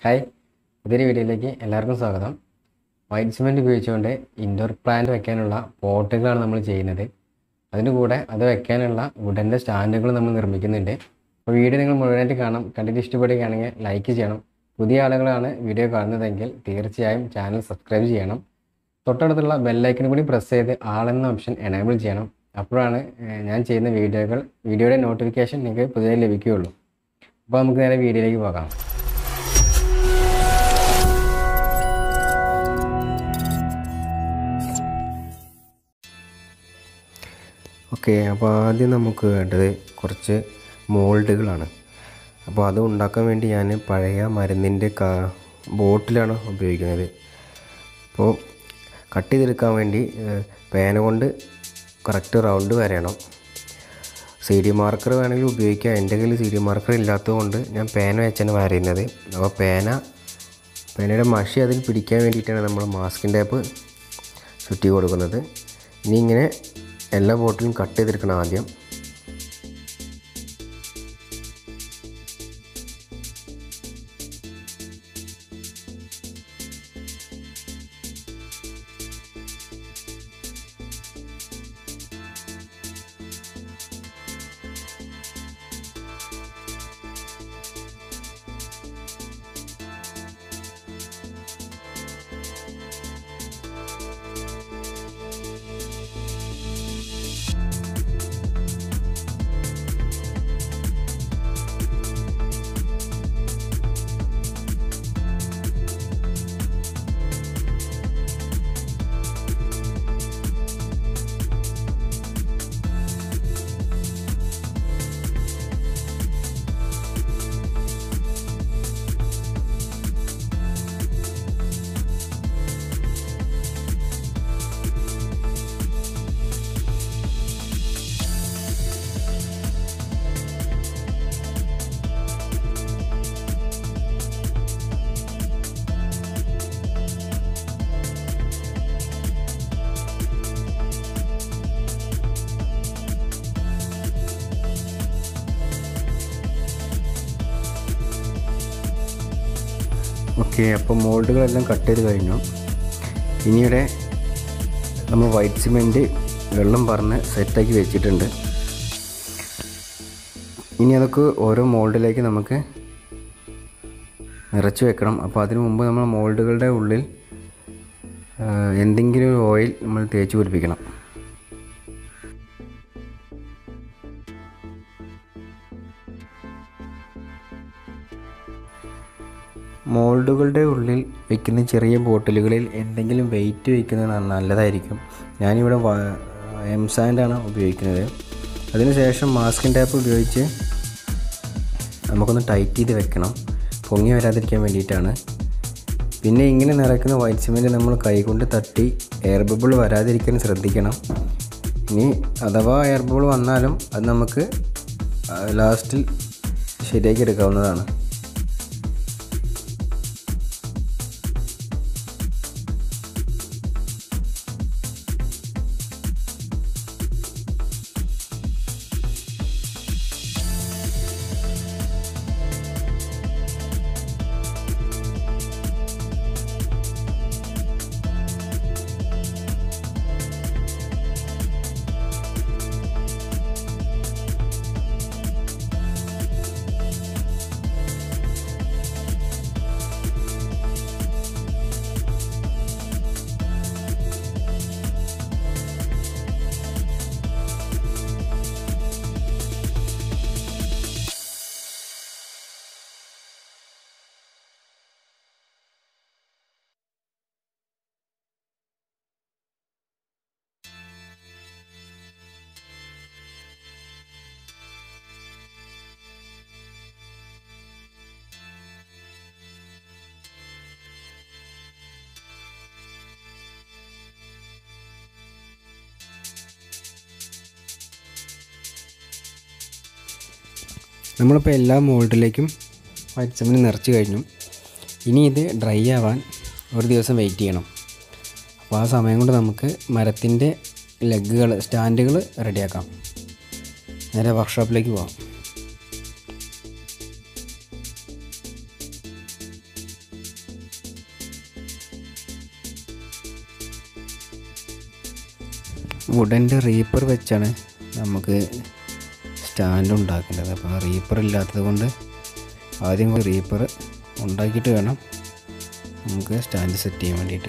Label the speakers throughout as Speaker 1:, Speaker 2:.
Speaker 1: hi പുതിയൊരു വീഡിയോയിലേക്ക് എല്ലാവർക്കും സ്വാഗതം വൈറ്റ് സിമെൻറ്റ് ഉപയോഗിച്ചുകൊണ്ട് ഇൻഡോർ പ്ലാന്റ് വെക്കാനുള്ള പോട്ടുകളാണ് നമ്മൾ ചെയ്യുന്നത് അതിന് കൂടെ അത് വെക്കാനുള്ള വുഡൻ്റെ സ്റ്റാൻഡുകൾ നമ്മൾ നിർമ്മിക്കുന്നുണ്ട് അപ്പോൾ വീഡിയോ നിങ്ങൾ മുഴുവനായിട്ട് കാണാം കണ്ടിട്ട് ഇഷ്ടപ്പെടുകയാണെങ്കിൽ ലൈക്ക് ചെയ്യണം പുതിയ ആളുകളാണ് വീഡിയോ കാണുന്നതെങ്കിൽ തീർച്ചയായും ചാനൽ സബ്സ്ക്രൈബ് ചെയ്യണം തൊട്ടടുത്തുള്ള ബെല്ലൈക്കനും കൂടി പ്രസ് ചെയ്ത് ആളെന്ന ഓപ്ഷൻ എനേബിൾ ചെയ്യണം അപ്പോഴാണ് ഏഹ്, ഞാൻ ചെയ്യുന്ന വീഡിയോകൾ വീഡിയോയുടെ നോട്ടിഫിക്കേഷൻ നിങ്ങൾക്ക് പുതിയതായി ലഭിക്കുകയുള്ളൂ അപ്പോൾ നമുക്ക് നേരെ വീഡിയോയിലേക്ക് പോകാം
Speaker 2: ഓക്കെ അപ്പോൾ ആദ്യം നമുക്ക് വേണ്ടത് കുറച്ച് മോൾഡുകളാണ് അപ്പോൾ അത് ഉണ്ടാക്കാൻ വേണ്ടി ഞാൻ പഴയ മരുന്നിൻ്റെ കാ ബോട്ടിലാണ് ഉപയോഗിക്കുന്നത് അപ്പോൾ കട്ട് ചെയ്തെടുക്കാൻ വേണ്ടി ഏഹ്, പേന കൊണ്ട് കറക്റ്റ് റൗണ്ട് വരയണം സി ഡി മാർക്കർ വേണമെങ്കിൽ ഉപയോഗിക്കാം എൻ്റെ കയ്യിൽ സി ഡി മാർക്കർ ഇല്ലാത്തതുകൊണ്ട് ഞാൻ പേന വെച്ചാണ് വരയുന്നത് അപ്പോൾ പേന പേനയുടെ മഷി അതിൽ പിടിക്കാൻ വേണ്ടിയിട്ടാണ് നമ്മൾ മാസ്കിൻ ടേപ്പ് ചുറ്റി കൊടുക്കുന്നത് ഇനി ഇങ്ങനെ എല്ലാ ബോട്ടിലും കട്ട് ചെയ്തെടുക്കണം ആദ്യം ഓക്കെ അപ്പോൾ മോൾഡുകളെല്ലാം കട്ട് ചെയ്ത് കഴിഞ്ഞു ഇനിയുടെ നമ്മൾ വൈറ്റ് സിമെൻറ്റ് വെള്ളം പറഞ്ഞ് സെറ്റാക്കി വെച്ചിട്ടുണ്ട് ഇനി അതൊക്കെ ഓരോ മോൾഡിലേക്ക് നമുക്ക് നിറച്ച് വെക്കണം അപ്പോൾ അതിനു മുമ്പ് നമ്മൾ മോൾഡുകളുടെ ഉള്ളിൽ ആ, എന്തെങ്കിലും ഒരു ഓയിൽ നമ്മൾ തേച്ച് പിടിപ്പിക്കണം മോൾഡുകളുടെ ഉള്ളിൽ വെക്കുന്ന ചെറിയ ബോട്ടിലുകളിൽ എന്തെങ്കിലും വെയിറ്റ് വയ്ക്കുന്നത് ന- നല്ലതായിരിക്കും ഞാനിവിടെ എം സാൻഡാണ് ഉപയോഗിക്കുന്നത് അതിനുശേഷം മാസ്കിൻ ടാപ്പ് ഉപയോഗിച്ച് നമുക്കൊന്ന് ടൈറ്റ് ചെയ്ത് വെക്കണം പൊങ്ങി വരാതിരിക്കാൻ വേണ്ടിയിട്ടാണ് പിന്നെ ഇങ്ങനെ നിറയ്ക്കുന്ന വൈറ്റ് സിമെൻറ്റ് നമ്മൾ കൈകൊണ്ട് തട്ടി എയർ ബബിൾ വരാതിരിക്കാൻ ശ്രദ്ധിക്കണം ഇനി അഥവാ എയർ ബബിൾ വന്നാലും അത് നമുക്ക് ലാസ്റ്റിൽ ശരിയാക്കി എടുക്കാവുന്നതാണ് നമ്മളിപ്പോൾ എല്ലാ മോൾഡിലേക്കും വൈറ്റ് സിമെൻറ്റ് നിറച്ച് കഴിഞ്ഞു ഇനി ഇത് ഡ്രൈ ആവാൻ ഒരു ദിവസം വെയിറ്റ് ചെയ്യണം അപ്പോൾ ആ സമയം കൊണ്ട് നമുക്ക് മരത്തിൻ്റെ ലെഗുകൾ സ്റ്റാൻഡുകൾ റെഡിയാക്കാം നേരെ വർക്ക്ഷോപ്പിലേക്ക് പോവാം വുഡൻ്റെ റീപ്പർ വെച്ചാണ് നമുക്ക് സ്റ്റാൻഡ് ഉണ്ടാക്കേണ്ടത് അപ്പോൾ റീപ്പർ ഇല്ലാത്തത് കൊണ്ട് ആദ്യം റീപ്പർ ഉണ്ടാക്കിയിട്ട് വേണം നമുക്ക് സ്റ്റാൻഡ് സെറ്റ് ചെയ്യാൻ വേണ്ടിയിട്ട്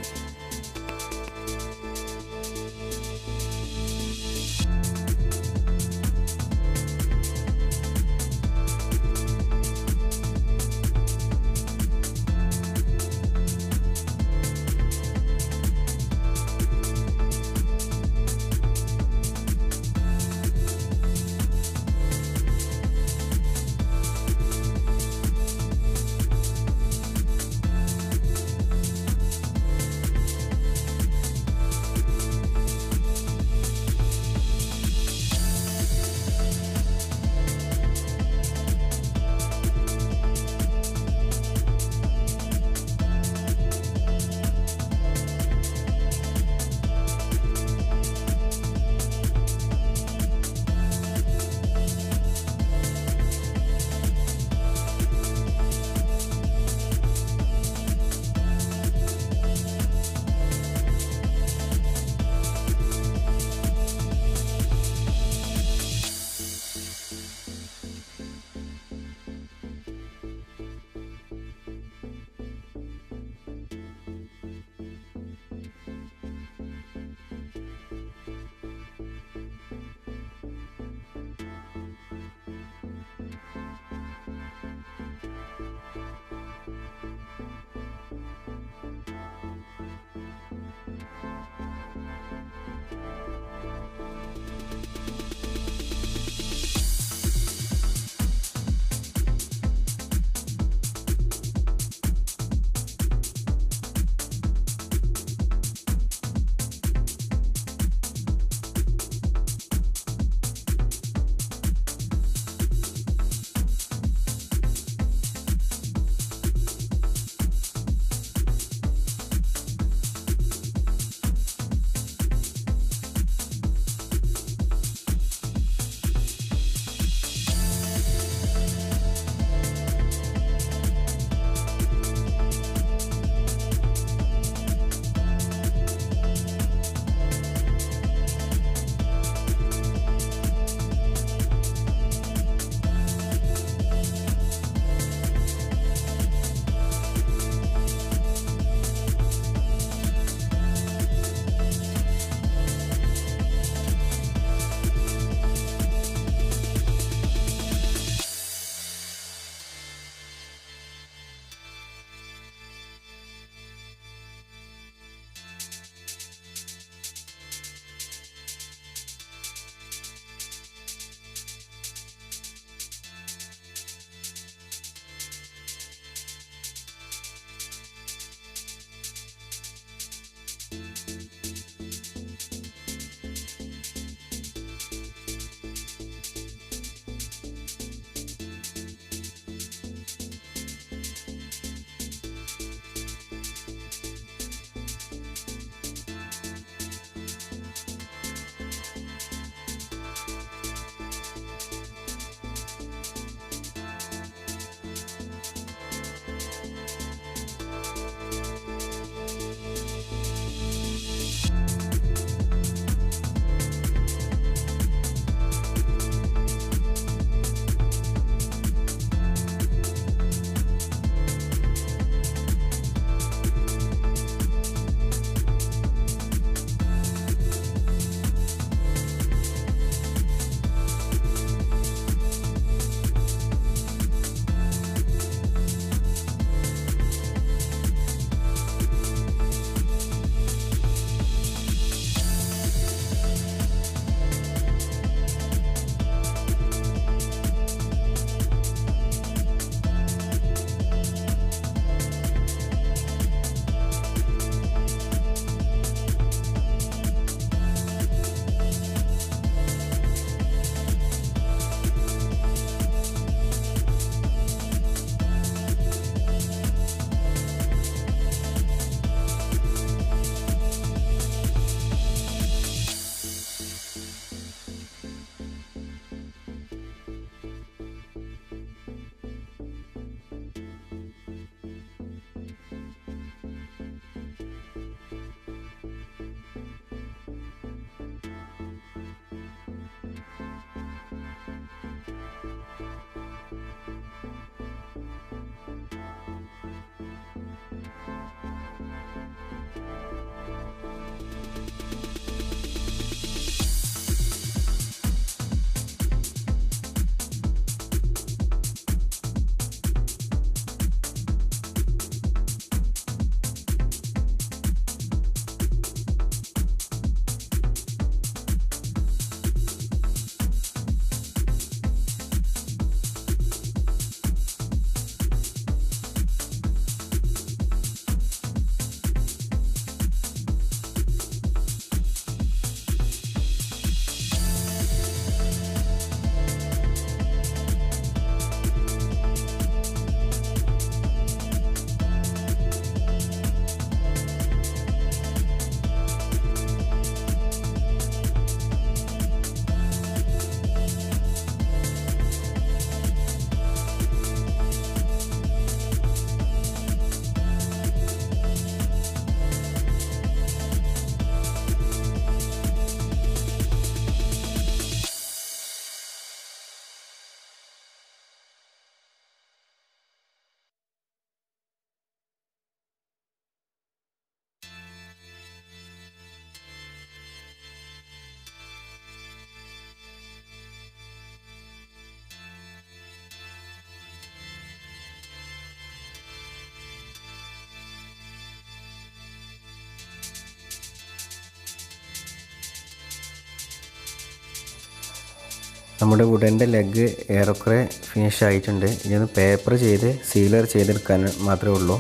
Speaker 2: നമ്മുടെ വുഡൻ്റെ ലെഗ് ഏറെക്കുറെ ഫിനിഷ് ആയിട്ടുണ്ട് ഇനി പേപ്പർ ചെയ്ത് സീലർ ചെയ്തെടുക്കാൻ മാത്രമേ ഉള്ളൂ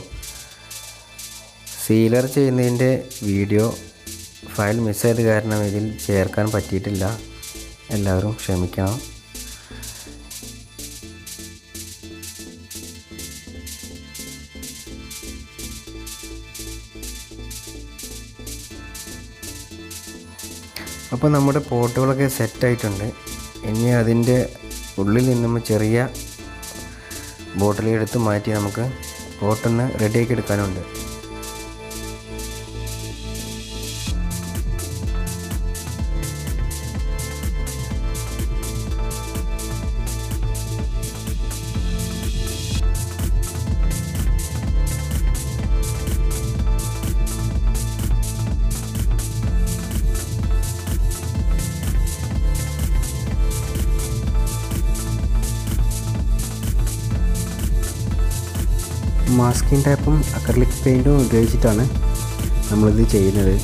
Speaker 2: സീലർ ചെയ്യുന്നതിൻ്റെ വീഡിയോ ഫയൽ മിസ്സായത് കാരണം ഇതിൽ ചേർക്കാൻ പറ്റിയിട്ടില്ല എല്ലാവരും ക്ഷമിക്കണം അപ്പോൾ നമ്മുടെ പോട്ടുകളൊക്കെ സെറ്റായിട്ടുണ്ട് ഇനി അതിൻ്റെ ഉള്ളിൽ നിന്നും ചെറിയ ബോട്ടിൽ എടുത്ത് മാറ്റി നമുക്ക് പോട്ടൊന്ന് റെഡിയാക്കി എടുക്കാനുണ്ട് മാസ്കിംഗ് ടൈപ്പും അക്രലിക് പെയിൻറ്റും ഉപയോഗിച്ചിട്ടാണ് നമ്മളിത് ചെയ്യുന്നത്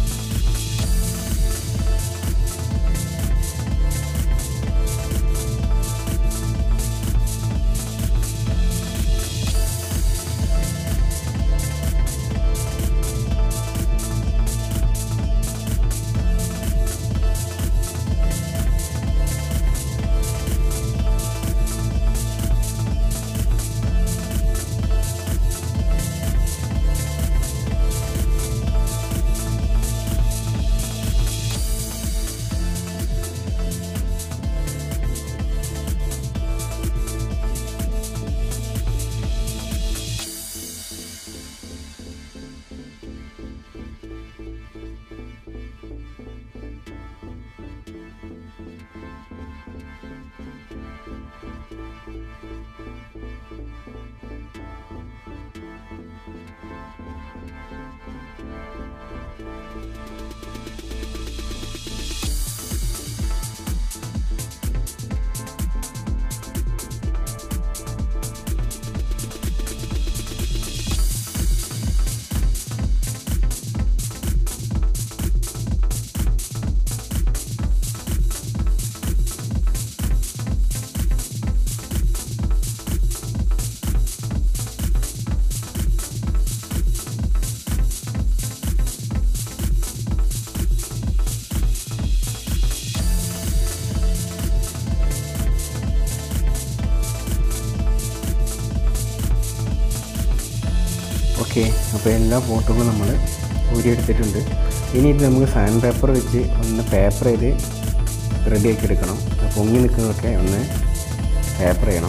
Speaker 2: ഓക്കെ അപ്പോൾ എല്ലാ ഫോട്ടോകളും നമ്മൾ ഊരിയെടുത്തിട്ടുണ്ട് ഇനി ഇത് നമുക്ക് സാൻഡ് പേപ്പർ വെച്ച് ഒന്ന് പേപ്പർ ചെയ്ത് റെഡിയാക്കി എടുക്കണം ആ പൊങ്ങി നിൽക്കുന്നതൊക്കെ ഒന്ന് പേപ്പർ ചെയ്യണം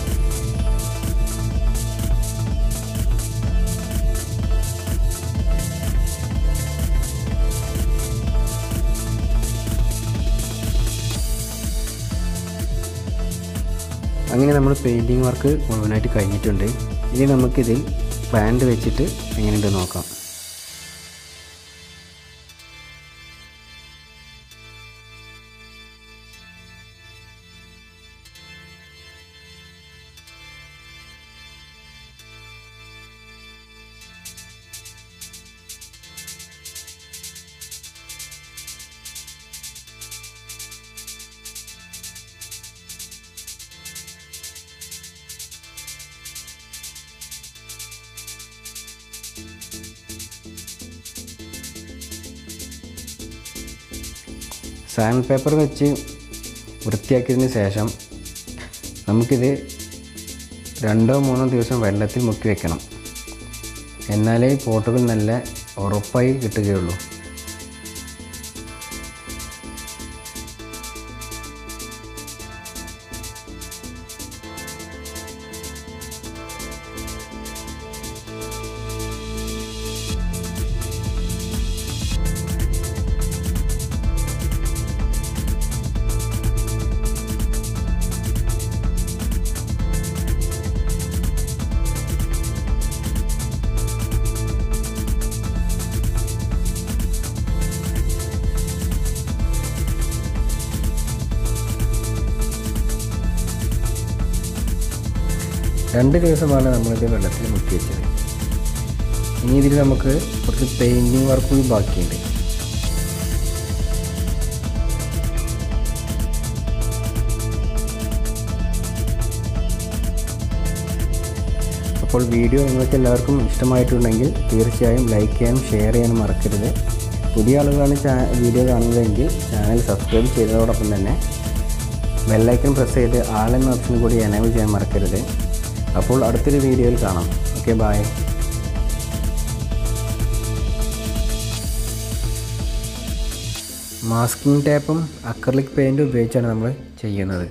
Speaker 2: അങ്ങനെ നമ്മൾ പെയിൻറ്റിങ് വർക്ക് മുഴുവനായിട്ട് കഴിഞ്ഞിട്ടുണ്ട് ഇനി നമുക്കിതിൽ പ്ലാന്റ് വെച്ചിട്ട് എങ്ങനെയുണ്ട് നോക്കാം സാൻഡ് പേപ്പർ വെച്ച് വൃത്തിയാക്കിയതിന് ശേഷം നമുക്കിത് രണ്ടോ മൂന്നോ ദിവസം വെള്ളത്തിൽ മുക്കി വെക്കണം എന്നാലേ ഈ പോട്ടുകൾ നല്ല ഉറപ്പായി കിട്ടുകയുള്ളൂ രണ്ട് ദിവസമാണ് നമ്മളിത് വെള്ളത്തിൽ മുക്കി വെച്ചത് ഇനി ഇതിൽ നമുക്ക് കുറച്ച് പെയിൻറ്റിങ് വർക്ക് കൂടി ബാക്കിയുണ്ട് അപ്പോൾ വീഡിയോ നിങ്ങൾക്ക് എല്ലാവർക്കും ഇഷ്ടമായിട്ടുണ്ടെങ്കിൽ തീർച്ചയായും ലൈക്ക് ചെയ്യാനും ഷെയർ ചെയ്യാനും മറക്കരുത് പുതിയ ആളുകളാണ് ചാ വീഡിയോ കാണുന്നതെങ്കിൽ ചാനൽ സബ്സ്ക്രൈബ് ചെയ്തതോടൊപ്പം തന്നെ ബെല്ലൈക്കൺ പ്രസ് ചെയ്ത് ആൾ എന്ന ഓപ്ഷൻ കൂടി എനേബിൾ ചെയ്യാൻ മറക്കരുത് അപ്പോൾ അടുത്തൊരു വീഡിയോയിൽ കാണാം ഓക്കെ ബായ് മാസ്കിംഗ് ടേപ്പും അക്രലിക് പെയിൻറ്റും ഉപയോഗിച്ചാണ് നമ്മൾ ചെയ്യുന്നത്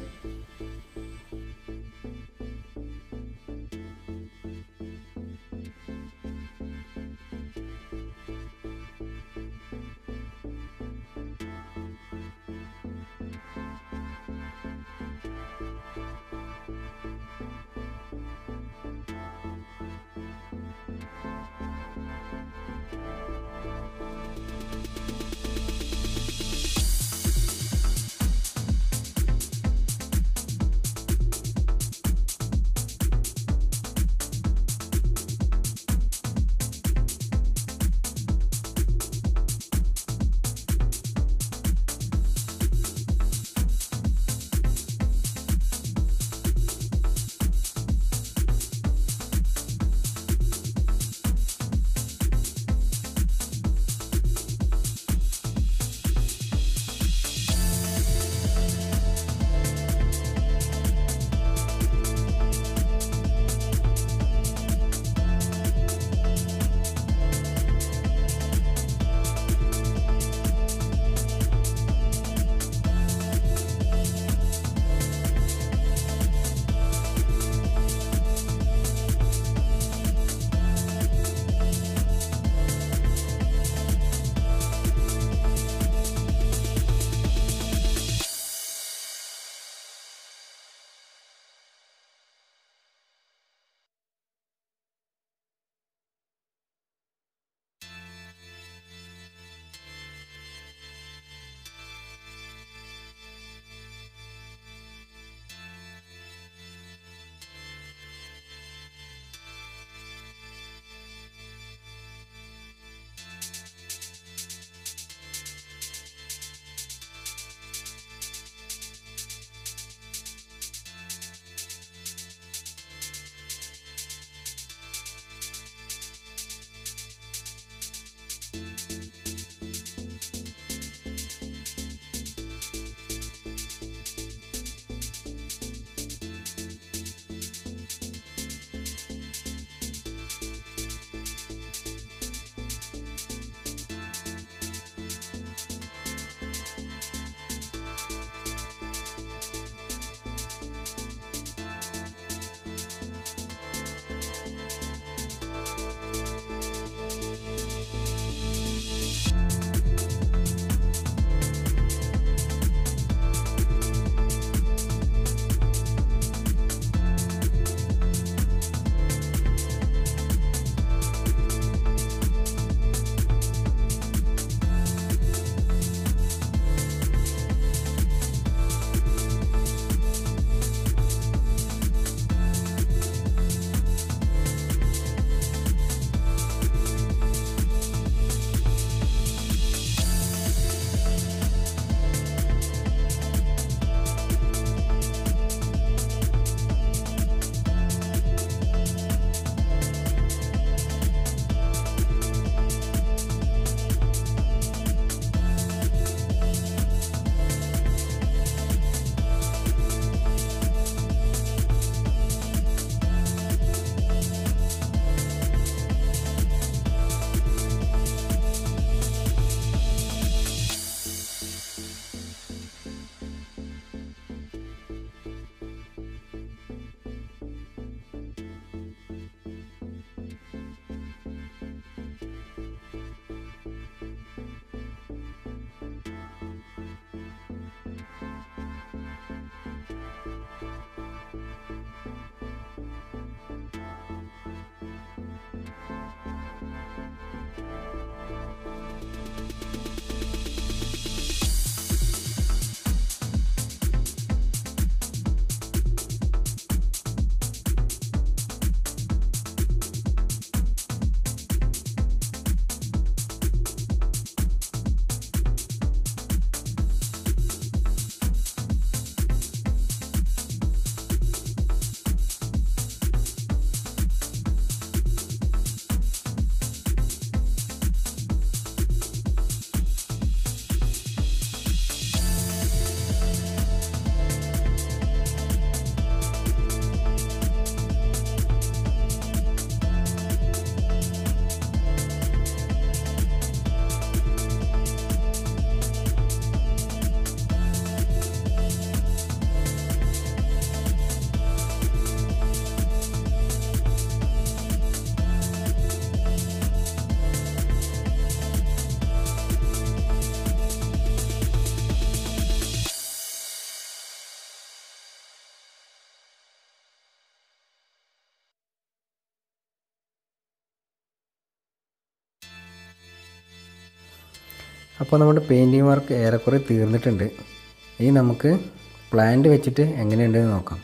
Speaker 2: അപ്പോൾ നമ്മുടെ പെയിൻറ്റിങ് വർക്ക് ഏറെക്കുറെ തീർന്നിട്ടുണ്ട് ഇനി നമുക്ക് പ്ലാന്റ് വെച്ചിട്ട് എങ്ങനെയുണ്ടെന്ന് നോക്കാം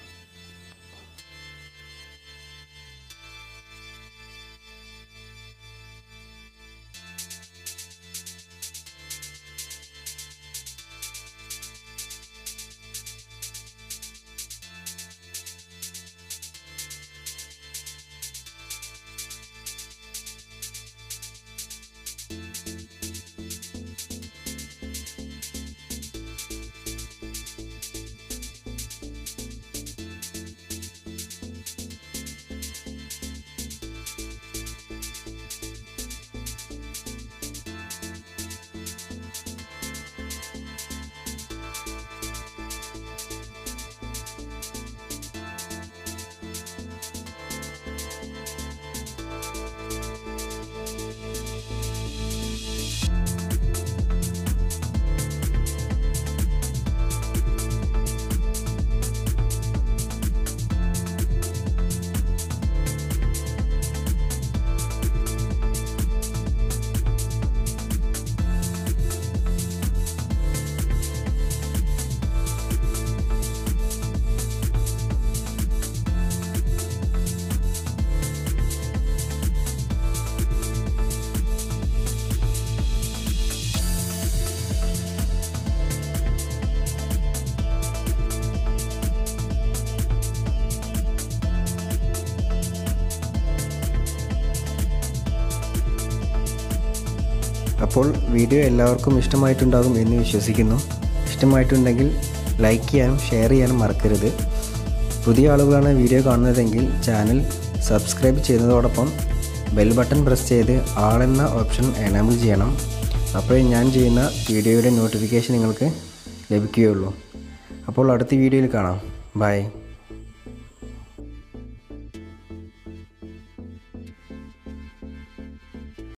Speaker 2: അപ്പോൾ വീഡിയോ എല്ലാവർക്കും ഇഷ്ടമായിട്ടുണ്ടാകും എന്ന് വിശ്വസിക്കുന്നു ഇഷ്ടമായിട്ടുണ്ടെങ്കിൽ ലൈക്ക് ചെയ്യാനും ഷെയർ ചെയ്യാനും മറക്കരുത് പുതിയ ആളുകളാണ് വീഡിയോ കാണുന്നതെങ്കിൽ ചാനൽ സബ്സ്ക്രൈബ് ചെയ്യുന്നതോടൊപ്പം ബെൽ ബട്ടൺ പ്രസ് ചെയ്ത് ആളെന്ന ഓപ്ഷൻ എനാബിൾ ചെയ്യണം അപ്പോഴേ ഞാൻ ചെയ്യുന്ന വീഡിയോയുടെ നോട്ടിഫിക്കേഷൻ നിങ്ങൾക്ക് ലഭിക്കുകയുള്ളൂ അപ്പോൾ അടുത്ത വീഡിയോയിൽ കാണാം ബൈ